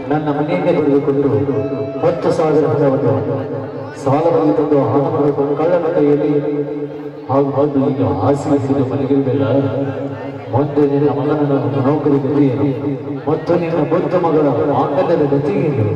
ನನ್ನ ಮನೆಯನ್ನೇ ಬರೆದುಕೊಂಡು ಹತ್ತು ಸಾವಿರ ಹಣವನ್ನು ಸಾಲವಾಗಿ ತಂದು ಹಣ ಮಾಡಿಕೊಂಡು ಕಳ್ಳನ ಕೈಯಲ್ಲಿ ಹಾಗೂ ಬಂದು ಈಗ ಆಸೆ ಹಿಡಿದು ಮಲಗಿರಲಿಲ್ಲ ಮುಂದೆ ನಿನ್ನ ಮಗನ ನೌಕರಿ ಗತಿಯೇನು ಮತ್ತು ನಿನ್ನ ಬುದ್ಧ ಮಗಳ ಮಾಂಗಲ್ಯದ ಗತಿಯೇನು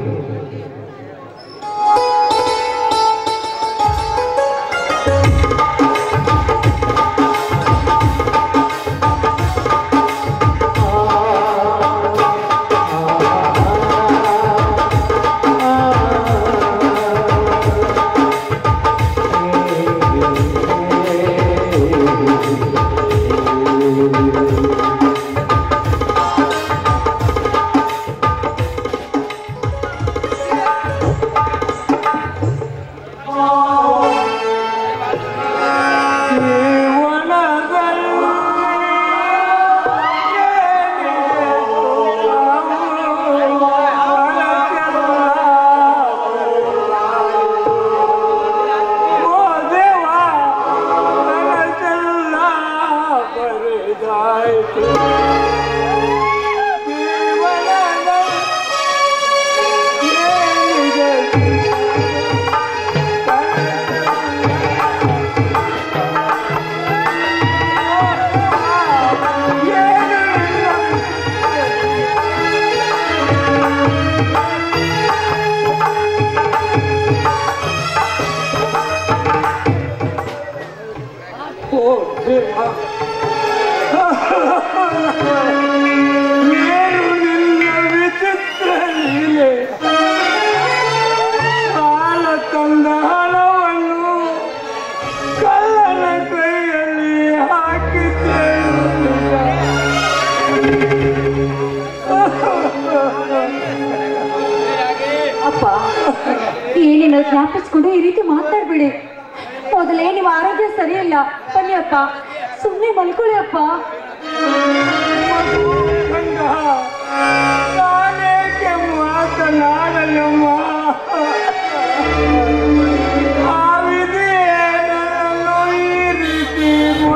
ಏನು ನಿನ್ನ ವಿಚಿತ್ರ ಲೀಲೆ ಸಾಲ ತಂದ ಹಣವನ್ನು ಕಳ್ಳನ ಕೈಯಲ್ಲಿ ಹಾಕಿದ್ದೇನು ಅಪ್ಪ ಏನೇನೋ ಜ್ಞಾಪಿಸ್ಕೊಂಡು ಈ ರೀತಿ ಮಾತಾಡ್ಬೇಡಿ ಮೊದಲೇ ನಿಮ್ಮ ಆರೋಗ್ಯ ಸರಿಯಿಲ್ಲ ಬನ್ನಿ ಅಪ್ಪ ಸುಮ್ಮನೆ ಮಲ್ಕೊಳ್ಳಿ ಅಪ್ಪ ಗಂಗ ನಾನೇಕೆ ಮಾತನಾಡಲಮ್ಮ ಆ ವಿಧಿ ನನ್ನನ್ನು ಈ ರೀತಿ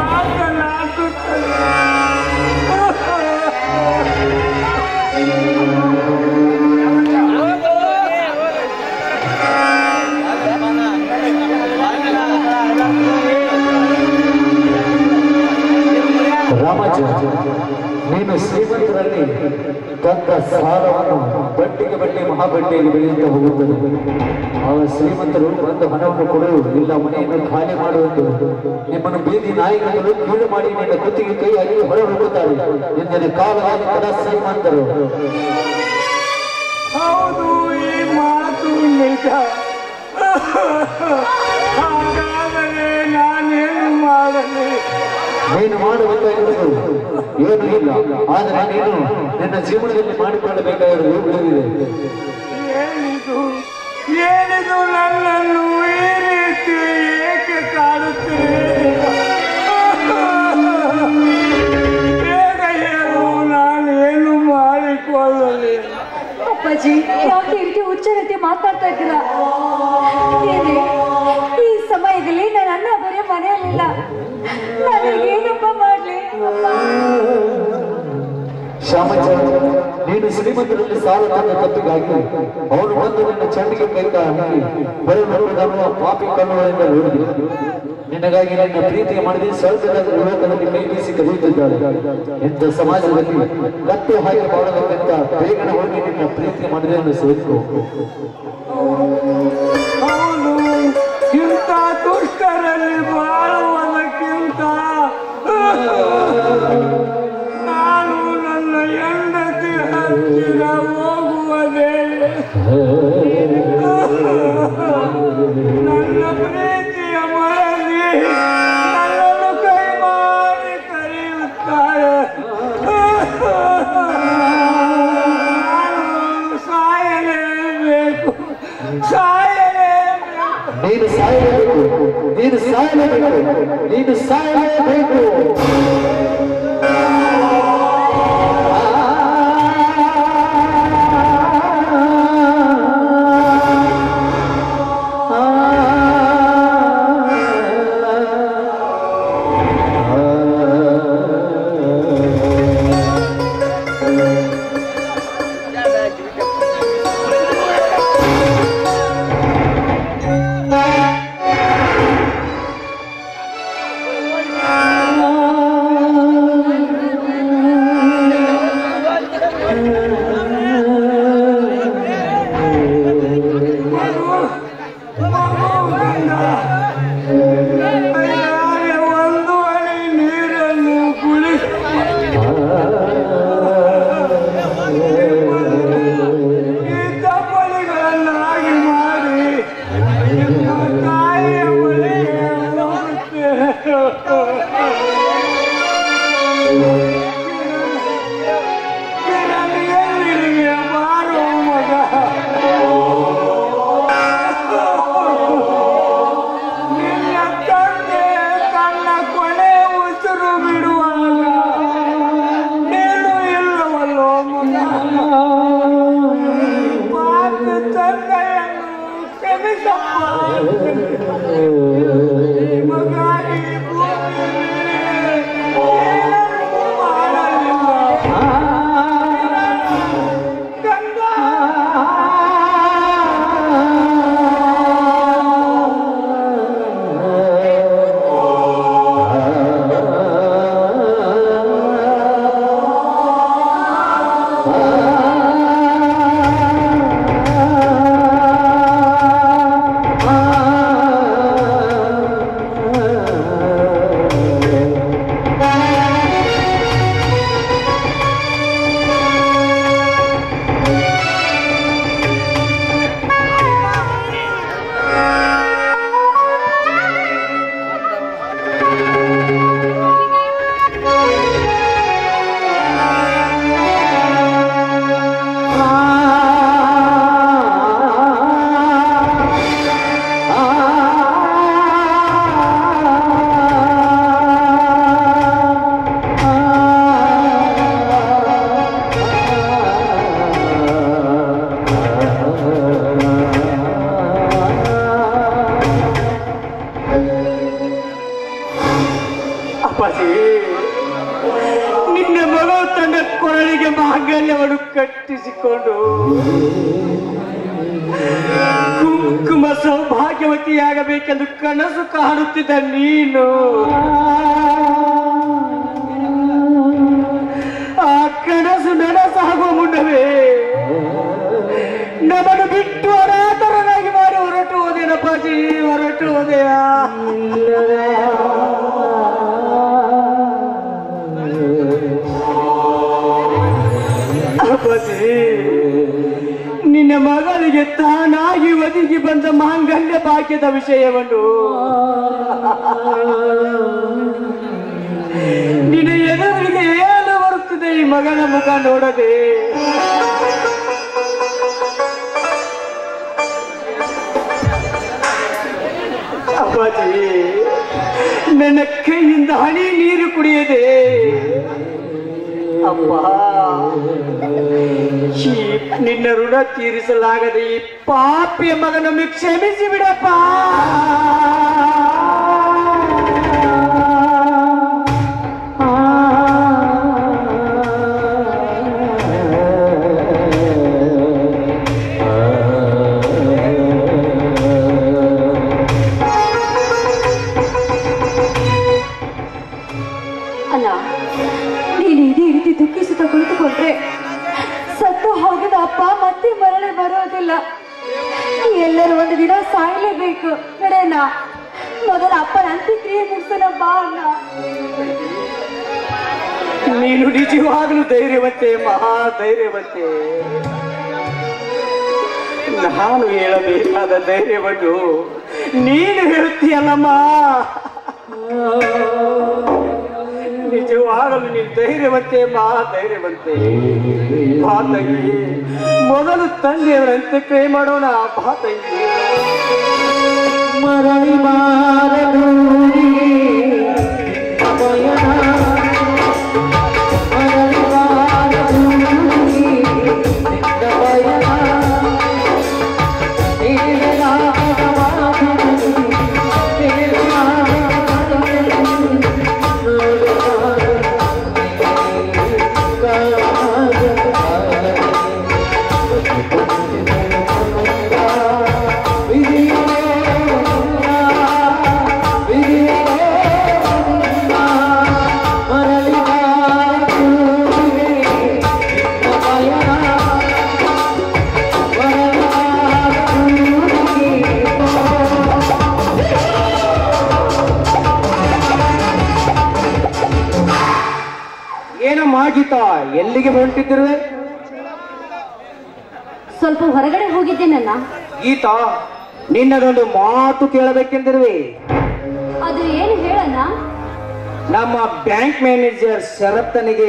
ರಾಮಾಜ ನೀನು ಶ್ರೀಮಂತರಲ್ಲಿ ತಂದ ಸಾಲವನ್ನು ಬಡ್ಡಿಗೆ ಬಡ್ಡಿ ಮಹಾಬಡ್ಡಿಯಲ್ಲಿ ಬೆಳೆಯುತ್ತಾ ಹೋಗುತ್ತದೆ ಆ ಶ್ರೀಮಂತರು ಒಂದು ಹಣವನ್ನು ಕೊಡಲು ಇಲ್ಲ ಮನೆಯನ್ನು ಖಾಲಿ ಮಾಡುವುದು ನಿಮ್ಮನ್ನು ಬೀದಿ ನಾಯಿಗಳು ಕೀಳು ಮಾಡಿ ನಿನ್ನ ಕುತ್ತಿಗೆ ಕೈ ಹಾಕಿ ಹೊರ ಹೋಗುತ್ತಾರೆ ಎಂದರೆ ಕಾಲವಾಗಿ ಕದ ಶ್ರೀಮಂತರು ಹೌದು ಈ ಮಾತು ನಿಜ ಹಾಗಾದರೆ ನಾನೇನು ಮಾಡಲಿ ನೀನು ಮಾಡಬೇಕಾಗಿರುವುದು ಏನೂ ಇಲ್ಲ ಆದರೆ ನೀನು ನಿನ್ನ ಜೀವನದಲ್ಲಿ ಮಾಡಿಕೊಳ್ಳಬೇಕಾಗಿರುವುದು ಉಳಿದಿದೆ ಏನಿದು ಏನಿದು ನನ್ನನ್ನು ಈ ರೀತಿ ಏಕೆ ಕಾಡುತ್ತೀರಿ ಬೇಗ ಹೇಳು ನಾನೇನು ಮಾಡಿಕೊಳ್ಳಲಿ ಅಪ್ಪಾಜಿ ಯಾಕೆ ಈ ರೀತಿ ಹುಚ್ಚರತೆ ಮಾತಾಡ್ತಾ ಇದ್ದೀರಾ ಏನೇ ಈ ಸಮಯದಲ್ಲಿ ನನ್ನ ಅಣ್ಣ ಬರೀ ಮನೆಯಲ್ಲಿಲ್ಲ ನಾನು ಏನಪ್ಪ ಮಾಡ್ಲಿ ಅಪ್ಪ ಶ್ಯಾಮಚ ನೀನು ಶ್ರೀಮಂತರಲ್ಲಿ ಸಾಲ ತಂದ ತಪ್ಪಿಗಾಗಿ ಅವನು ಬಂದು ನಿನ್ನ ಚಂಡಿಗೆ ಕೈ ಹಾಕಿ ಬರಲು ಪಾಪಿ ಕಣ್ಣುಗಳಿಂದ ನೋಡಿದೆ ನಿನಗಾಗಿ ನಿನ್ನ ಪ್ರೀತಿ ಮಾಡಿದೆ ಸ್ವರ್ಗದ ಲೋಕದಲ್ಲಿ ಕೈ ಬೀಸಿ ಕರೆಯುತ್ತಿದ್ದಾಳೆ ಇಂಥ ಸಮಾಜದಲ್ಲಿ ಕತ್ತು ಹಾಕಿ ಬಾಳಬೇಕಂತ ಬೇಗನೆ ಹೋಗಿ ನಿನ್ನ ಪ್ರೀತಿ ಮಾಡಿದೆ ಎಂದು ಸೇರಿಕೋ ಹೌದು ಇಂಥ ದುಷ್ಟರಲ್ಲಿ ಬಾಳುವುದಕ್ಕಿಂತ ನಾನು ನನ್ನ ಹೆಂಡತಿ ಹತ್ತಿರ ಹೋಗುವುದೇ ನನ್ನ ಪ್ರೀತಿಯ ಮರಳಿ ನನ್ನನ್ನು ಕೈ ಮಾಡಿ ಕರೆಯುತ್ತಾರೆ ನಾನು ಸಾಯಲೇಬೇಕು ಸಾಯಲೇಬೇಕು ನೀನು ಸಾಯಲೇಬೇಕು ನೀನು ಸಾಯಲೇಬೇಕು ನೀನು ಸಾಯಲೇಬೇಕು ಕುಂಕುಮ ಸೌಭಾಗ್ಯವತಿಯಾಗಬೇಕೆಂದು ಕನಸು ಕಾಣುತ್ತಿದ್ದ ನೀನು ಆ ಕನಸು ನನಸಾಗುವ ಮುನ್ನವೇ ನಮ್ಮನ್ನು ಬಿಟ್ಟು ಅನಾಥರನಾಗಿ ಮಾಡಿ ಹೊರಟು ಹೋದೇನಪ್ಪಾಜಿ ಹೊರಟು ಹೋದೆಯಾ ಅಪ್ಪಾಜಿ ನಿನ್ನ ಮಗಳಿಗೆ ತಾನಾಗಿ ಒದಗಿ ಬಂದ ಮಾಂಗಲ್ಯ ಭಾಗ್ಯದ ವಿಷಯವನ್ನು ನಿನ್ನ ಎದುರಿಗೆ ಏನು ಬರುತ್ತದೆ ಈ ಮಗನ ಮುಖ ನೋಡದೆ ಅಪ್ಪಾಜಿ ನನ್ನ ಕೈಯಿಂದ ಹನಿ ನೀರು ಕುಡಿಯದೆ ಅಪ್ಪ ಈ ನಿನ್ನ ಋಣ ತೀರಿಸಲಾಗದೆ ಈ ಪಾಪಿಯ ಮಗನನ್ನು ಕ್ಷಮಿಸಿ ಬಿಡಪ್ಪ ಅಲ್ಲ ನೀನು ಇದೇ ರೀತಿ ದುಃಖಿಸುತ್ತಾ ಕುಳಿತುಕೊಂಡ್ರೆ ಸತ್ತು ಹೋಗಿದ ಅಪ್ಪ ಮತ್ತೆ ಮರಳಿ ಬರೋದಿಲ್ಲ ಎಲ್ಲರೂ ಒಂದು ದಿನ ಸಾಯಲೇಬೇಕು ನಡೆಯಣ್ಣ ಮೊದಲ ಅಪ್ಪನ ಅಂತ್ಯಕ್ರಿಯೆ ಮುಗಿಸೋಣ ಬಾ ಅಣ್ಣ ನೀನು ನಿಜವಾಗಲೂ ಧೈರ್ಯವಂತೆ ಮಹಾ ಧೈರ್ಯವಂತೆ ನಾನು ಹೇಳಬೇಕಾದ ಧೈರ್ಯವನ್ನು ನೀನು ಹೇಳುತ್ತೀಯಲ್ಲಮ್ಮ ನಿಜವಾಗಲೂ ನೀನು ಧೈರ್ಯವಂತೆ ಮಹಾ ಧೈರ್ಯವಂತೆ ಬಾ ತಂಗಿ ಮೊದಲು ತಂದೆಯವರಂತೆ ಕೈ ಮಾಡೋಣ ಬಾ ತಂಗಿ ಮರಳಿ ಬಾರದೂರಿಗೆ ಪಯಣ ಮರಳಿ ಬಾರದೂರಿಗೆ ನಿನ್ನ ಪಯಣ ನೀಡಲಾದ ಮಾತುಗಳು ನೀಡಲಾದ ಮಾತುಗಳು ನೋಡಲಾದ ಏನಮ್ಮ ಗೀತಾ ಎಲ್ಲಿಗೆ ಹೊರಟಿದ್ದಿರುವೆ ಸ್ವಲ್ಪ ಹೊರಗಡೆ ಹೋಗಿದ್ದೇನಣ್ಣ ಗೀತಾ ನಿನ್ನದೊಂದು ಮಾತು ಕೇಳಬೇಕೆಂದಿರುವೆ ಅದು ಏನು ಹೇಳಣ್ಣ ನಮ್ಮ ಬ್ಯಾಂಕ್ ಮ್ಯಾನೇಜರ್ ಶರತ್ತನಿಗೆ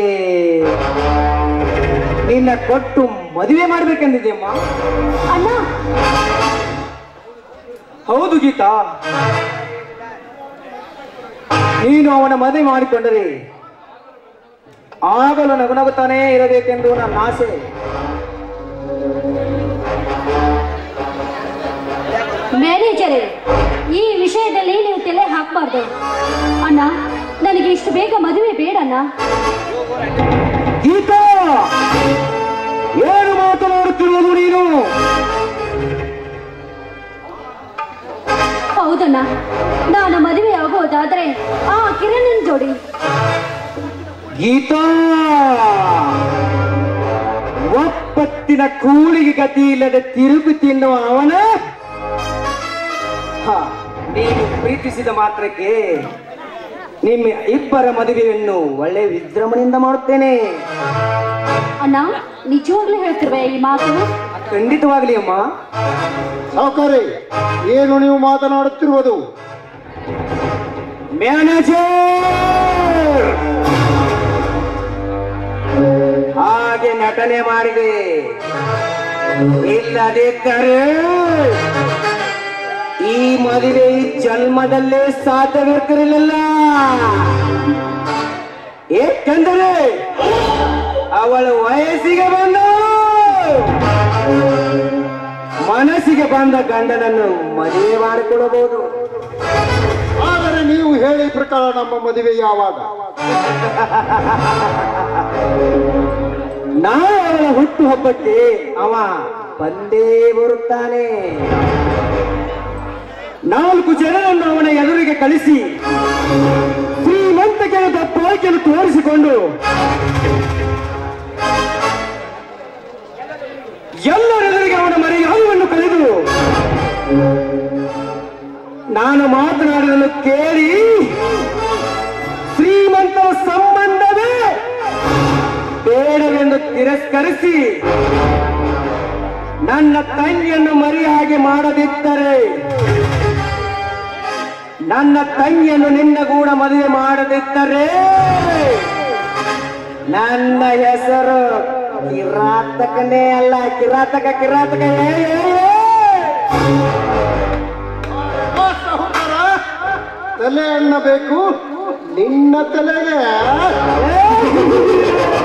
ನಿನ್ನ ಕೊಟ್ಟು ಮದುವೆ ಮಾಡ್ಬೇಕೆಂದಿದೆಯಮ್ಮ ಅಣ್ಣ ಹೌದು ಗೀತಾ ನೀನು ಅವನ ಮದುವೆ ಮಾಡಿಕೊಂಡರೆ ಆಗಲು ನಗುನಗುತ್ತಾನೇ ಇರಬೇಕೆಂದು ನನ್ನ ಆಸೆ ಮ್ಯಾನೇಜರೇ ಈ ವಿಷಯದಲ್ಲಿ ನೀವು ತಲೆ ಹಾಕಬಾರ್ದು ಅಣ್ಣ ನನಗೆ ಇಷ್ಟು ಬೇಗ ಮದುವೆ ಬೇಡಣ್ಣ ಗೀತಾ ಏನು ಮಾತನಾಡುತ್ತಿರುವುದು ನೀನು ಹೌದಣ್ಣ ನಾನು ಮದುವೆ ಆಗೋದಾದ್ರೆ ಆ ಕಿರಣನ್ ಜೋಡಿ ಗೀತಾ ಒಪ್ಪತ್ತಿನ ಕೂಳಿಗೆ ಗತಿ ಇಲ್ಲದೆ ತಿರುಗಿ ತಿನ್ನುವ ಅವನ ಹ, ನೀನು ಪ್ರೀತಿಸಿದ ಮಾತ್ರಕ್ಕೆ ನಿಮ್ಮ ಇಬ್ಬರ ಮದುವೆಯನ್ನು ಒಳ್ಳೆ ವಿಜೃಂಭಣೆಯಿಂದ ಮಾಡುತ್ತೇನೆ ಅಣ್ಣ ನಿಜವಾಗ್ಲೂ ಹೇಳ್ತಿರುವೆ ಈ ಮಾತು ಖಂಡಿತವಾಗಲಿ ಅಮ್ಮ ಸಾವುಕಾರಿ ಏನು ನೀವು ಮಾತನಾಡುತ್ತಿರುವುದು ಮ್ಯಾನೇಜರ್ ಹಾಗೆ ನಟನೆ ಮಾಡಿದೆ ಇಲ್ಲದಿದ್ದರೆ ಈ ಮದುವೆ ಈ ಜನ್ಮದಲ್ಲೇ ಸಾಧ್ಯವಿರ್ತಿರಲಿಲ್ಲ ಏಕೆಂದರೆ ಅವಳ ವಯಸ್ಸಿಗೆ ಬಂದು ಮನಸ್ಸಿಗೆ ಬಂದ ಗಂಡನನ್ನು ಮದುವೆ ಮಾಡಿಕೊಡಬಹುದು ಆದರೆ ನೀವು ಹೇಳಿ ಪ್ರಕಾರ ನಮ್ಮ ಮದುವೆ ಯಾವಾಗ ನಾವು ಅವಳ ಹುಟ್ಟು ಹಬ್ಬಕ್ಕೆ ಅವ ಬಂದೇ ಬರುತ್ತಾನೆ ನಾಲ್ಕು ಜನರನ್ನು ಅವನ ಎದುರಿಗೆ ಕಳಿಸಿ ಶ್ರೀಮಂತಿಕೆಯ ದಬ್ಬಾಳಿಕೆಯನ್ನು ತೋರಿಸಿಕೊಂಡು ಎಲ್ಲರೆದುರಿಗೆ ಅವನ ಮರ್ಯಾದವನ್ನು ಕಳೆದು ನಾನು ಮಾತನಾಡಿದನ್ನು ಕೇಳಿ ಶ್ರೀಮಂತರ ಸಂಬಂಧವೇ ಬೇಡವೆಂದು ತಿರಸ್ಕರಿಸಿ ನನ್ನ ತಂಗಿಯನ್ನು ಮರಿಯಾಗಿ ಮಾಡದಿದ್ದರೆ ನನ್ನ ತಂಗಿಯನ್ನು ನಿನ್ನ ಕೂಡ ಮದುವೆ ಮಾಡದಿದ್ದರೆ ನನ್ನ ಹೆಸರು ಕಿರಾತಕನೇ ಅಲ್ಲ ಕಿರಾತಕ ಕಿರಾತಕ ಏ, ಏ, ಏ. ಆ ಸಹೋದರ ತಲೆ ಎಣ್ಣಬೇಕು ನಿನ್ನ ತಲೆಗೆ ಏ.